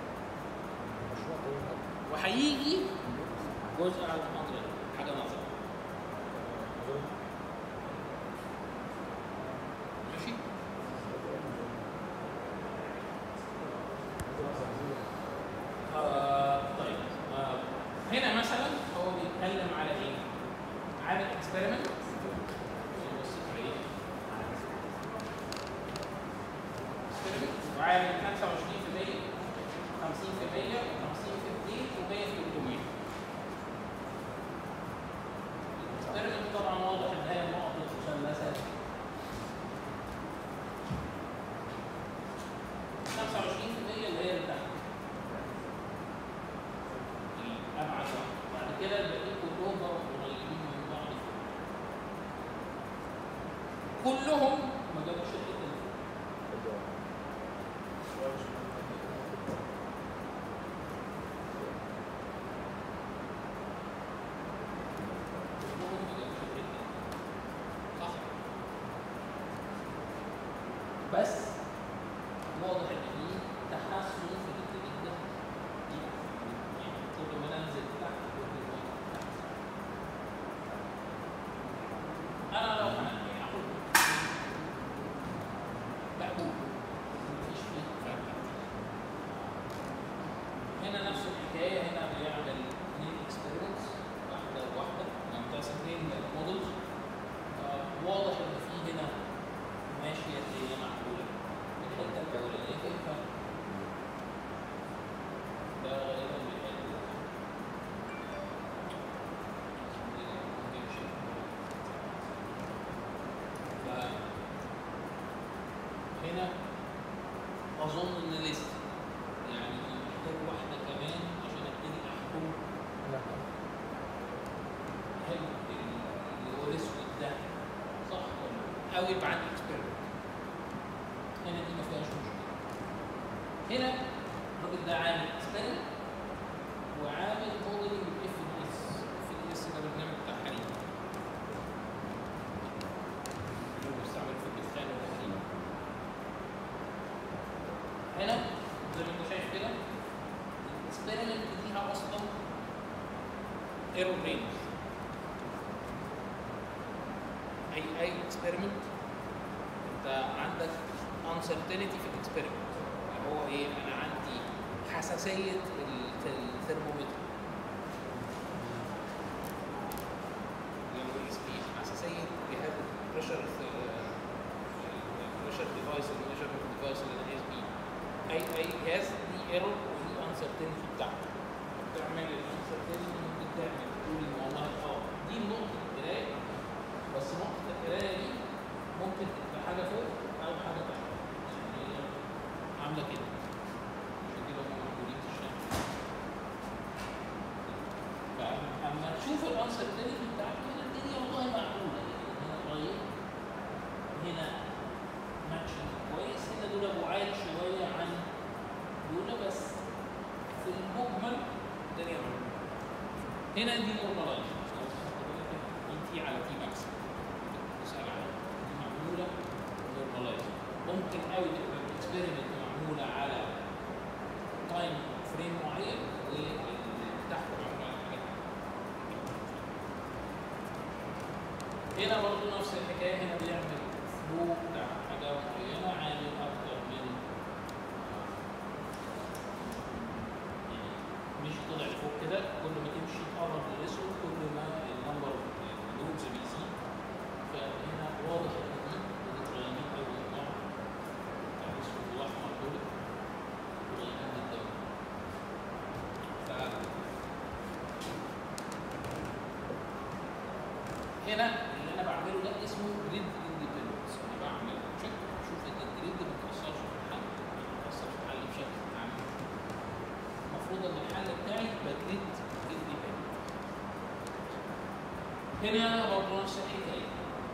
S1: وهيجي جزء على المحاضرة دي، حاجة نظر ماشي آه طيب آه هنا مثلا هو بيتكلم على ايه؟ عامل اكسبيرمنت وعامل 25% 50% 50% و50% و100 300 الاكسبيرمنت طبعا واضح ان هي نقط مثلثات 25% اللي هي اللي تحت الابعد واحده بعد كده الباقيين كلهم بقوا قريبين من بعض كلهم ما جابوش الحته اللي فوق كلهم ما جابوش الحته دي. صح بس واضح ان في تحسن في الاتجاه ده يعني كل ما انا انزل تحت كل ما تحت انا لو هنقي هاخد مقبول هنا اظن ان لسه يعني محتاج واحده كمان عشان ابتدي احكم
S2: لا
S1: هل اللي هو الاسود ده صح ولا او يبقى عندي اكسبيرمنت هنا دي ما فيهاش مشكله هنا الراجل ده عامل اكسبيرمنت وعامل موديلنج اف دي اس اف دي اس ده برنامج بتاع حريم اللي هو بيستعمل في الدخان والتحريم هنا زي ما انت شايف كده الاكسبيرمنت ليها اصلا ايرور رينج اي اي اكسبيرمنت انت عندك uncertainty في الاكسبيرمنت هو ايه انا عندي حساسيه ال- الثرمومتر اللي هو اس بي حساسيه جهاز بريشر بريشر ديفايس الميجرمنت ديفايس اللي انا اس بي اي اي جهاز ليه ايرور وليه uncertainty بتاعته بتعمل الانسرتينتي ممكن تعمل تقول ان والله اه دي نقطه القرايه بس نقطه القرايه دي ممكن تبقى حاجه فوق او حاجه تحت يعني هي عامله كده عشان كده هم موجودين في الشارع فاما تشوف الانسرتينتي بتاعته هنا الدنيا والله معقوله يعني هنا قريب هنا ماتشنج كويس هنا دول بعاد شويه عن دول بس في المجمل الدنيا معقوله هنا دي نورمالايز دي تي على تي ماكس تسال على دي معموله نورمالايز ممكن قوي تبقى الاكسبيرمنت معموله على تايم فريم معين واللي تحت معموله على حاجات هنا برضه نفس الحكايه هنا بيعمل فلو بتاع حاجه معينه عامل اكتر من يعني مش طلع لفوق كده كل ما تمشي تقرب للاسود كل ما النمبر اللوبز بيزيد فهنا واضح ان دي قريبين قوي من بعض بتاع الاسود والاحمر دول قريبين جدا ف هنا اللي انا بعمله ده اسمه جريد اندبندنس انا بعمل تشيك اشوف ان الجريد ما بتاثرش في الحل ما بتاثرش في الحل بشكل عام المفروض ان الحل بتاعي يبقى جريد اندبندنت هنا برضه نفس الحكايه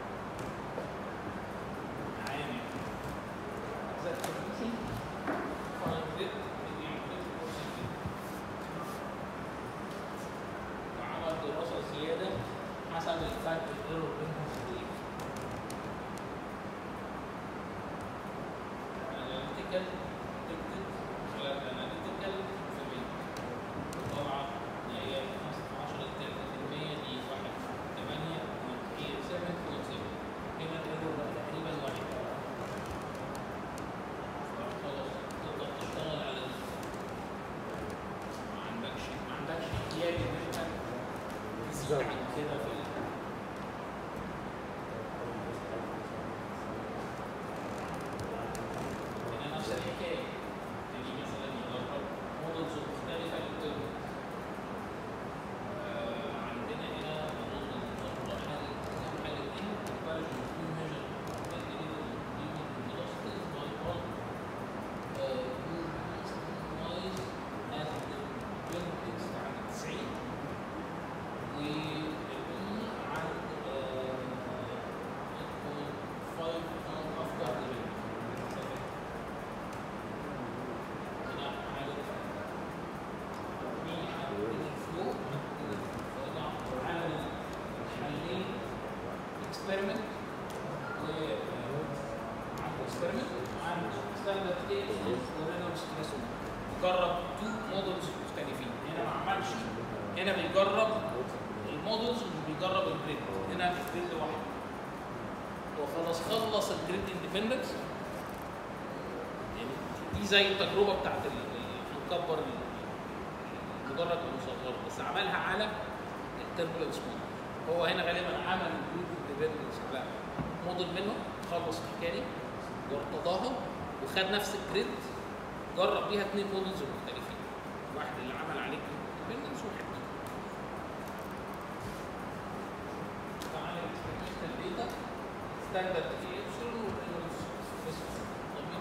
S1: عامل زي solution فاين جريد وعمل دراسه زياده حسب الفرق الايرور بينهم قد ايه analytical تكتب على الاناليتيكال في مية طبعا هي 15 30% دي 1 8 هي 7.7 هنا الايرور بقى تقريبا واحد خلاص تقدر تشتغل على دي ما عندكش ما عندكش احتياج ان انت تزيد عن كده في ال- هنا نفس الحكايه تيجي مثلا يجرب مودلز مختلفه للترم آه، عندنا هنا اظن النهارده حل حل اثنين comparison between measure and individual velocities by one uh, noise at the benefits عند 90 والبي عند آه، 8.5 after the benefit هنا عدد مين عدد الفلو فهنا عمل حلين اكسبيرمنت وعنده اكسبيرمنت وعنده ستاندرد كيس ورينال ستريس جرب تو مودلز مختلفين هنا ما عملش هنا بيجرب المودلز مش بيجرب الجريد هنا الجريد واحد هو خلاص خلص الجريد اندبندنس يعني دي زي التجربه بتاعت ال- ال- هنكبر ال- مجرد المصغر بس عملها على التربلنس موديل هو هنا غالبا عمل الجروب اندبندنس على موديل منه خلص الحكايه دي وارتضاها وخد نفس الجريد جرب بيها اثنين موديلز مختلفين واحد اللي عمل عليه جريد اندبندنس وواحد تاني طبعا الاكسبيرمنتال داتا ستاندرد اي ابسلون والرينولدز طب مين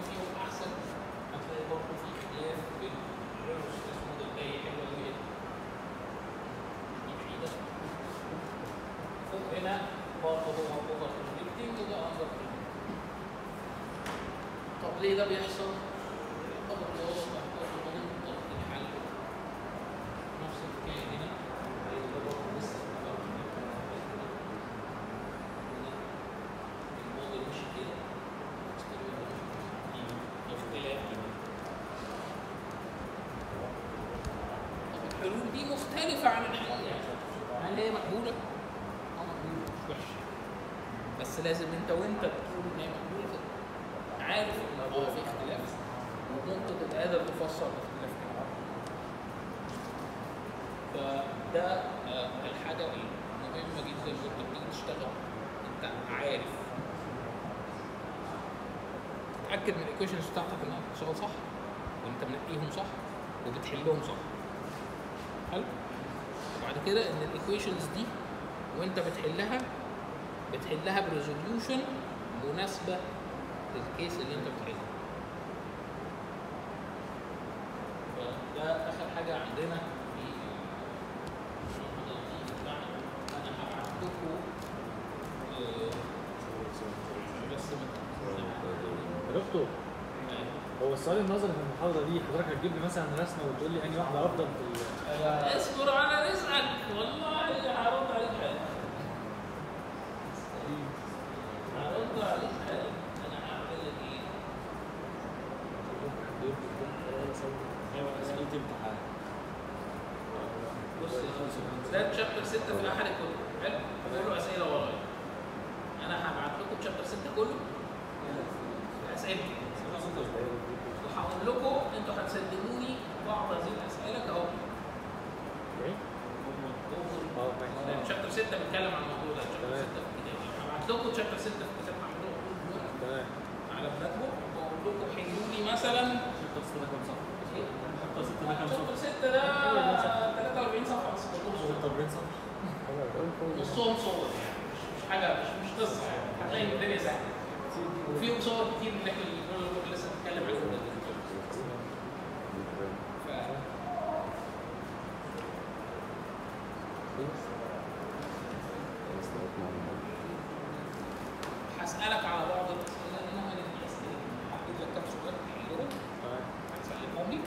S1: برضه هو اوفر بريدكتنج وده اندر طب ليه ده بيحصل؟ يعتبر اللي هو محتاج ضمن ضغط الحل نفس الحكايه هنا اللي هو لسه الموضوع مش كده اختلاف طب الحلول دي مختلفة عن الحقيقة هل هي مقبولة؟ اه مقبولة مش وحشة بس لازم انت وانت بتقول ان هي مقبولة تبقى عارف ان اه في اختلاف وممكن تبقى قادر تفسر الاختلاف ده فده آه، الحاجة المهمة جدا وانت بتيجي تشتغل انت عارف تتأكد من الايكويشنز بتاعتك انها بتشتغل صح وانت منقيهم صح وبتحلهم صح حلو وبعد كده ان الايكويشنز دي وانت بتحلها بتحلها بريزوليوشن مناسبه للكيس اللي انت بتحله فده اخر حاجه عندنا في المحاضره دي بتاعنا انا هبعت لكم آه، بس
S2: يا دكتور هو السؤال النظري في المحاضره دي حضرتك هتجيب لي مثلا رسمه وتقول لي انهي واحده افضل في ال-
S1: اصبر على رزقك والله هرد عليك حاجه هرد عليك حاجه انا هعمل لك ايه
S3: ايوه اسئله امتحان
S1: بص ده تشابتر 6 في احد الكتب حلو كله اسئله ورايا انا هبعت لكم تشابتر 6 كله اسئله وهقول لكم انتوا هتسلموني بعض هذه الاسئله كاهو
S2: ايه؟ اه ماشي
S1: شابتر 6 بيتكلم عن الموضوع ده شابتر 6 في الكتاب هبعت لكم شابتر 6 في الكتاب هعمله
S2: تمام
S1: على بلاك بوك واقول لكم حلوا لي مثلا
S3: شابتر 6 ده كام صفحه؟ شابتر 6 ده كام
S1: شابتر
S3: صفحه؟
S1: 6 ده 43 صفحه بس كلهم صور.
S3: 46 صفحه
S1: نصهم صور يعني مش مش حاجه مش مش قصه يعني هتلاقي إن الدنيا سهله وفيهم صور كتير اللي احنا اللي لسه بنتكلم عنهم ده ف- هسألك على بعض الأسئلة إنما أنا دي أسئلة هحدد لك كام سؤال تحلهم
S2: تمام
S1: هتسلمهم لي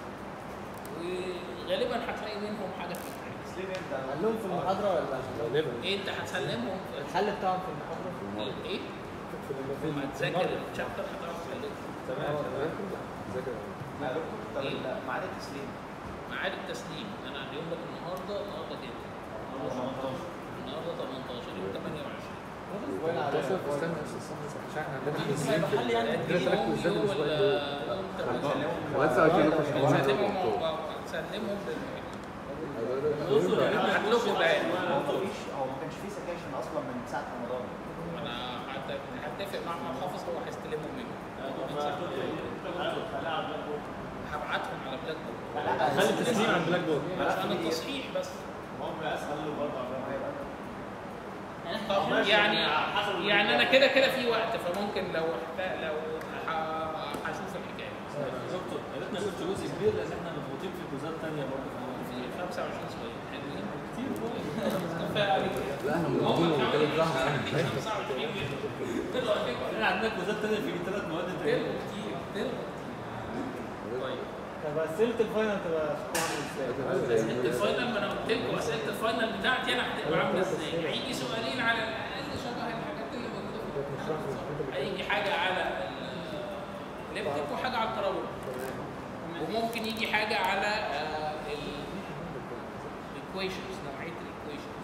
S1: وغالبا هتلاقي منهم حاجة في الامتحان
S5: تسليم امتى؟
S6: هنلهم في المحاضرة ولا
S2: غالبا
S1: إيه أنت هتسلمهم
S6: الحل بتاعهم في المحاضرة؟
S1: إيه؟
S2: في ال- في
S1: لما
S2: ال-
S1: تذاكر
S2: المرة.
S1: الشابتر هتعرف تحلهم
S2: تمام تمام
S4: ذاكر
S5: لا يا دكتور طب ال- ميعاد التسليم
S1: ميعاد التسليم أنا هقول لك النهاردة النهاردة كام؟ النهاردة 18 يوم 28
S2: 18 استنى بس استنى بس عشان احنا عندنا كويزين في
S6: حل يعني
S2: عندنا ثلاث
S1: يوم
S2: كويزات
S1: يوم
S2: الاسبوع
S1: ولا
S2: دول
S1: يوم 8
S5: هنسلمهم
S4: وانت قلت لي نخش في
S1: هنسلمهم
S4: الموضوع.
S1: هنسلمهم بال-
S4: ايوه
S1: هبعت لكم بقى
S5: هو مفيش هو ما كانش فيه سكاشن اصلا من ساعه رمضان
S1: انا هت- هتفق مع احمد حافظ هو هيستلمهم مني هبعتهم على بلاك بوك
S2: خلي التسليم على البلاك بورد
S1: عشان التصحيح بس طب
S3: ماشي،
S1: يعني
S3: يعني حسب
S1: يعني انا كده كده في وقت فممكن لو احتاج لو ه- هشوف الحكايه
S3: دكتور يا ريتنا كنت جزء كبير لان احنا مضغوطين في كوزات ثانيه برضه
S1: في 25 سؤال حلوين
S3: كتير
S1: كفايه عليك
S4: لا احنا
S1: هم
S4: مضغوطين
S1: كمان
S4: وبنتكلم براحه
S1: 25 طلعوا عليك
S3: احنا عندنا كوزات ثانيه في ثلاث مواد تانية.
S1: تلقوا كتير تلقوا طيب
S6: طب أسئلة الفاينل تبقى شكلها عامل ازاي؟
S1: اسئله الفاينل ما انا قلت لكم اسئله الفاينل بتاعتي انا هتبقى عامله ازاي؟ هيجي سؤالين على الاقل شبه الحاجات اللي موجوده في الامتحان. هيجي حاجه على الليبتك وحاجه على التراول وممكن يجي حاجه على الايكويشنز نوعيه الايكويشنز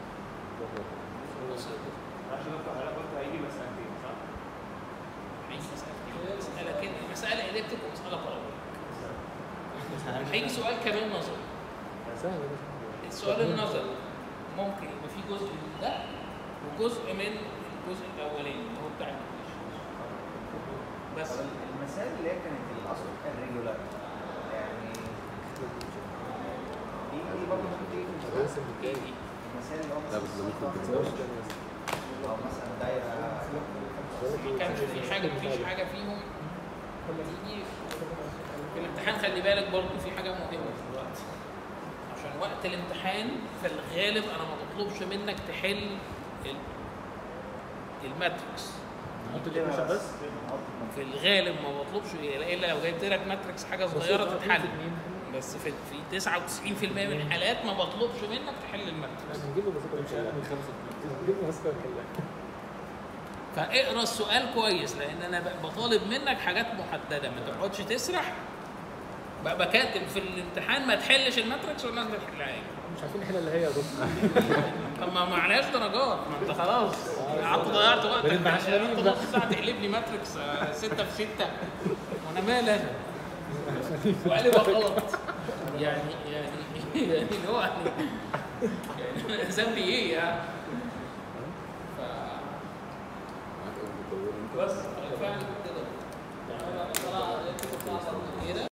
S7: عشان افتح على برضه هيجي مسألتين صح؟
S1: هيجي مسألة- مساله كده مساله اليبتك ومساله تراول هيجي سؤال كمان نظري
S2: سهل ده
S1: السؤال النظري ممكن يبقى فيه جزء من ده وجزء من الجزء الاولاني اللي هو بتاع الايكويشنز بس
S5: طب المسائل اللي هي كانت الاصل الريجولار يعني دي دي برضه ممكن تيجي في المسائل
S2: راسم
S1: ايه
S2: بتاعي
S1: دي؟
S5: المسائل اللي هو
S4: لا
S5: مثلا
S4: بس ده ممكن
S5: صفر
S2: متساويش تاني بس
S5: او مثلا دايره
S1: ما كانش في حاجه مفيش حاجه فيهم تيجي في الامتحان خلي بالك برضه في حاجه مهمه دلوقتي عشان وقت الامتحان في الغالب انا ما بطلبش منك تحل الماتريكس
S2: حط الايكويشن بس
S1: في الغالب ما بطلبش الا لو جبت لك ماتريكس حاجه صغيره تتحل بس في في 99% من الحالات ما بطلبش منك تحل الماتريكس
S2: نجيب له بس مش اقل من خمسه نجيب له بس كده
S1: فاقرا السؤال كويس لان انا ب- بطالب منك حاجات محدده ما تقعدش تسرح بقى بكاتب في الامتحان ما تحلش الماتريكس والناس بتحلها ايه
S2: مش عارفين نحل الا هي يا دكتور
S1: طب ما معناش درجات ما انت خلاص قعدت ضيعت وقتك
S2: بنبقى
S1: عشان
S2: عشانين
S1: قعدت
S2: بقى.
S1: نص ساعه تقلب لي ماتريكس 6 في 6 وانا مال انا وقالب غلط يعني يعني يعني اللي هو يعني يعني ذنبي ايه يعني ف بس فعلا كده طلع- طلع- طلع-